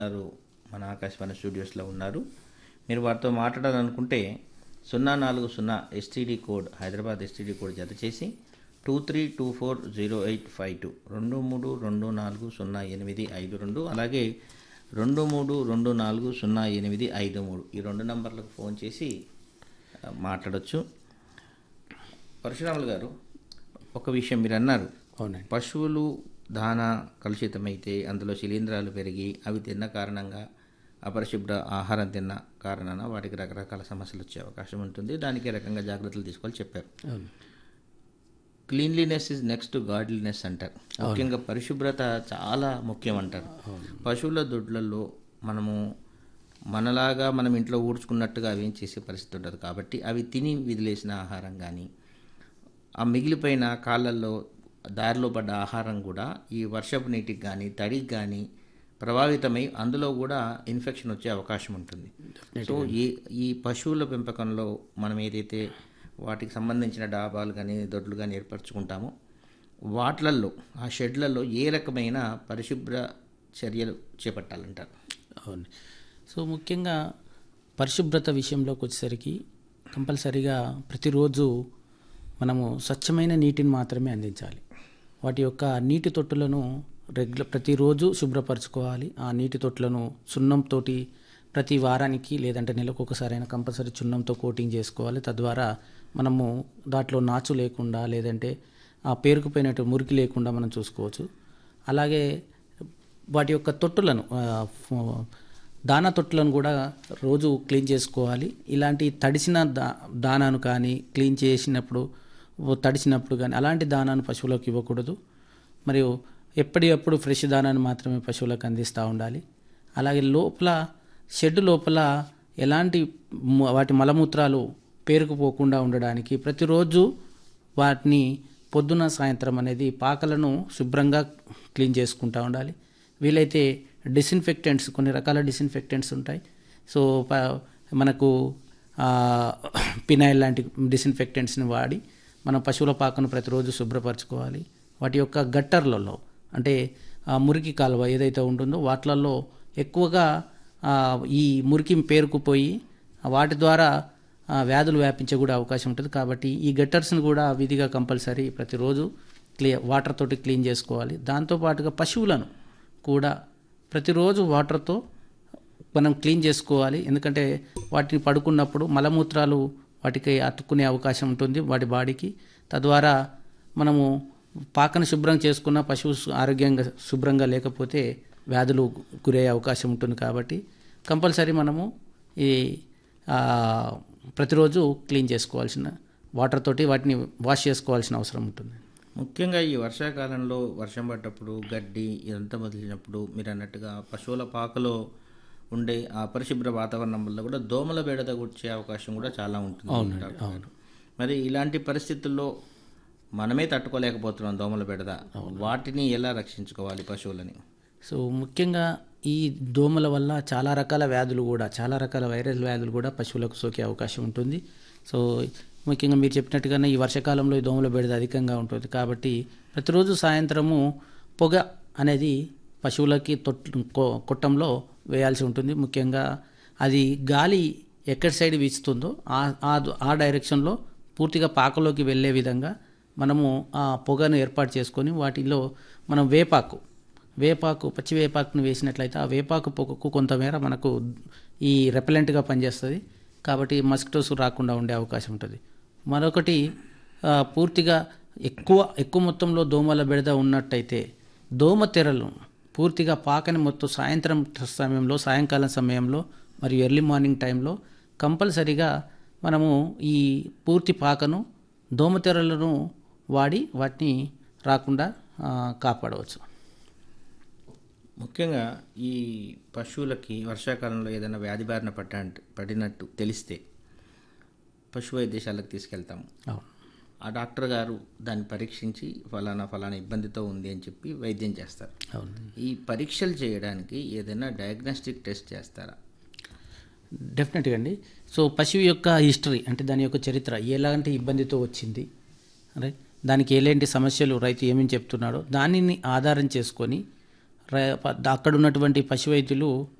గారు మన ఆకాశవాణి స్టూడియోస్లో ఉన్నారు మీరు వారితో మాట్లాడాలనుకుంటే సున్నా నాలుగు సున్నా STD code Hyderabad STD code జత చేసి two three two four zero eight five two రెండు మూడు రెండు నాలుగు సున్నా ఎనిమిది ఐదు రెండు అలాగే రెండు మూడు రెండు నాలుగు సున్నా ఎనిమిది ఐదు మూడు ఈ రెండు నంబర్లకు ఫోన్ చేసి ఆ, మాట్లాడొచ్చు పరశురాములు గారు ఒక విషయం మీరు అన్నారు అవునండి పశువులు దాన కలుషితమైతే అందులో శిలీంధ్రాలు పెరిగి అవి తిన్న కారణంగా అపరిశుభ్ర ఆహారం తిన్న కారణాన వాటికి రకరకాల సమస్యలు వచ్చే అవకాశం ఉంటుంది దానికి ఏ రకంగా జాగ్రత్తలు తీసుకోవాలి చెప్పారు అవును క్లీన్లీనెస్ ఇస్ నెక్స్ట్ గాడ్లీనెస్ అంటారు ముఖ్యంగా పరిశుభ్రత చాలా ముఖ్యం అంటారు పశువుల దొడ్లలో మనము మనలాగా మనం ఇంట్లో ఊడ్చుకున్నట్టుగా అవి ఏం చేసే పరిస్థితి ఉండదు కాబట్టి అవి తిని విదిలేసిన ఆహారం కానీ ఆ మిగిలిపోయిన కాళ్ళల్లో దారిలో పడ్డ ఆహారం కూడా ఈ వర్షపు నీటికి కానీ తడికి కానీ ప్రభావితమై అందులో కూడా ఇన్ఫెక్షన్ వచ్చే అవకాశం ఉంటుంది సో ఈ ఈ పశువుల పెంపకంలో మనం ఏదైతే వాటికి సంబంధించిన డాబాలు కానీ దొడ్లు కానీ ఏర్పరచుకుంటామో వాటిలల్లో ఆ షెడ్లలో ఏ రకమైన పరిశుభ్ర చర్యలు చేపట్టాలంటారు అవును సో ముఖ్యంగా పరిశుభ్రత విషయంలోకి వచ్చేసరికి కంపల్సరీగా ప్రతిరోజు మనము స్వచ్ఛమైన నీటిని మాత్రమే అందించాలి వాటి యొక్క నీటి తొట్టులను రెగ్యులర్ ప్రతిరోజు శుభ్రపరచుకోవాలి ఆ నీటి తొట్టులను సున్నంతోటి ప్రతి వారానికి లేదంటే నెలకు ఒకసారైనా కంపల్సరీ చున్నంతో కోటింగ్ చేసుకోవాలి తద్వారా మనము దాంట్లో నాచు లేకుండా లేదంటే ఆ పేరుకుపోయినట్టు మురికి లేకుండా మనం చూసుకోవచ్చు అలాగే వాటి యొక్క తొట్టులను ఆ, ఫ- దానా తొట్టులను కూడా రోజు క్లీన్ చేసుకోవాలి ఇలాంటి తడిసిన దా దానాను కానీ క్లీన్ చేసినప్పుడు ఓ తడిసినప్పుడు కానీ అలాంటి దానాను పశువులకు ఇవ్వకూడదు మరియు ఎప్పటికప్పుడు ఫ్రెష్ దానాన్ని మాత్రమే పశువులకు అందిస్తూ ఉండాలి అలాగే లోపల షెడ్ లోపల ఎలాంటి మ- వాటి మలమూత్రాలు పేరుకుపోకుండా ఉండడానికి ప్రతిరోజు వాటిని పొద్దున సాయంత్రం అనేది పాకలను శుభ్రంగా క్లీన్ చేసుకుంటూ ఉండాలి వీలైతే డిస్ఇన్ఫెక్టెంట్స్ కొన్ని రకాల డిస్ఇన్ఫెక్టెంట్స్ ఉంటాయి సో ప- మనకు ఆ, పినాయిల్ లాంటి డిస్ఇన్ఫెక్టెంట్స్ని వాడి మనం పశువుల పాకను ప్రతిరోజు శుభ్రపరచుకోవాలి వాటి యొక్క గట్టర్లలో అంటే ఆ మురికి కాలువ ఏదైతే ఉంటుందో వాటిలలో ఎక్కువగా ఆ, ఈ మురికి పేరుకుపోయి వాటి ద్వారా ఆ, వ్యాధులు వ్యాపించే కూడా అవకాశం ఉంటుంది కాబట్టి ఈ గట్టర్స్ని కూడా విధిగా కంపల్సరీ ప్రతిరోజు క్లియర్ వాటర్ తోటి క్లీన్ చేసుకోవాలి దాంతోపాటుగా పశువులను కూడా ప్రతిరోజు వాటర్తో మనం క్లీన్ చేసుకోవాలి ఎందుకంటే వాటిని పడుకున్నప్పుడు మలమూత్రాలు వాటికి అతుక్కునే అవకాశం ఉంటుంది వాటి బాడీకి తద్వారా మనము పాకను శుభ్రం చేసుకున్న పశువు సు- ఆరోగ్యంగా శుభ్రంగా లేకపోతే వ్యాధులు గురయ్యే అవకాశం ఉంటుంది కాబట్టి కంపల్సరీ మనము ఈ ఆ, ప్రతిరోజు క్లీన్ చేసుకోవాల్సిన వాటర్ తోటి వాటిని వాష్ చేసుకోవాల్సిన అవసరం ఉంటుంది ముఖ్యంగా ఈ వర్షాకాలంలో వర్షం పడ్డప్పుడు గడ్డి ఇదంతా మొదలైనప్పుడు మీరు అన్నట్టుగా పశువుల పాకలో ఉండే ఆ అపరిశుభ్ర వాతావరణం వల్ల కూడా దోమల బెడద వచ్చే అవకాశం కూడా చాలా ఉంటుంది డాక్టర్ గారు. మరి ఇలాంటి పరిస్థితుల్లో మనమే తట్టుకోలేకపోతున్నాం దోమల బెడద వాటిని ఎలా రక్షించుకోవాలి పశువులని సో ముఖ్యంగా ఈ దోమల వల్ల చాలా రకాల వ్యాధులు కూడా చాలా రకాల వైరల్ వ్యాధులు కూడా పశువులకు సోకే అవకాశం ఉంటుంది సో ముఖ్యంగా మీరు చెప్పినట్టుగానే ఈ వర్షాకాలంలో ఈ దోమల బెడద అధికంగా ఉంటుంది కాబట్టి ప్రతిరోజు సాయంత్రము పొగ అనేది పశువులకి తొట్టు కొ- కొట్టంలో వేయాల్సి ఉంటుంది ముఖ్యంగా అది గాలి ఎక్కడి సైడ్ వీచుతుందో ఆ ఆ ఆ డైరెక్షన్లో పూర్తిగా పాకలోకి వెళ్ళే విధంగా మనము ఆ పొగను ఏర్పాటు చేసుకొని వాటిలో మనం వేపాకు వేపాకు పచ్చి వేపాకును వేసినట్లయితే ఆ వేపాకు పొగకు కొంతమేర మనకు ఈ రెపలెంట్గా పనిచేస్తుంది కాబట్టి మస్కిటోస్ రాకుండా ఉండే అవకాశం ఉంటుంది మరొకటి ఆ, పూర్తిగా ఎక్కువ ఎక్కువ మొత్తంలో దోమల బెడద ఉన్నట్టయితే దోమ తెరలు పూర్తిగా పాకని మొత్తం సాయంత్రం సమయంలో సాయంకాలం సమయంలో మరియు ఎర్లీ మార్నింగ్ టైంలో కంపల్సరీగా మనము ఈ పూర్తి పాకను దోమతెరలను వాడి వాటిని రాకుండా ఆ, కాపాడవచ్చు ముఖ్యంగా ఈ పశువులకి వర్షాకాలంలో ఏదైనా వ్యాధి బారిన పడ్డ పడినట్టు తెలిస్తే పశు వైద్యశాలకు తీసుకెళ్తాము అవును ఆ డాక్టర్ గారు దాన్ని పరీక్షించి ఫలానా ఫలానా ఇబ్బందితో ఉంది అని చెప్పి వైద్యం చేస్తారు అవును ఈ పరీక్షలు చేయడానికి ఏదైనా డయాగ్నోస్టిక్ టెస్ట్ చేస్తారా డెఫినెట్గా అండి సో పశువు యొక్క హిస్టరీ అంటే దాని యొక్క చరిత్ర ఎలాంటి ఇబ్బందితో వచ్చింది రైట్ దానికి ఎలాంటి సమస్యలు రైతు ఏమేమి చెప్తున్నాడో దానిని ఆధారం చేసుకొని ర- ప- అక్కడ ఉన్నటువంటి పశు వైద్యులు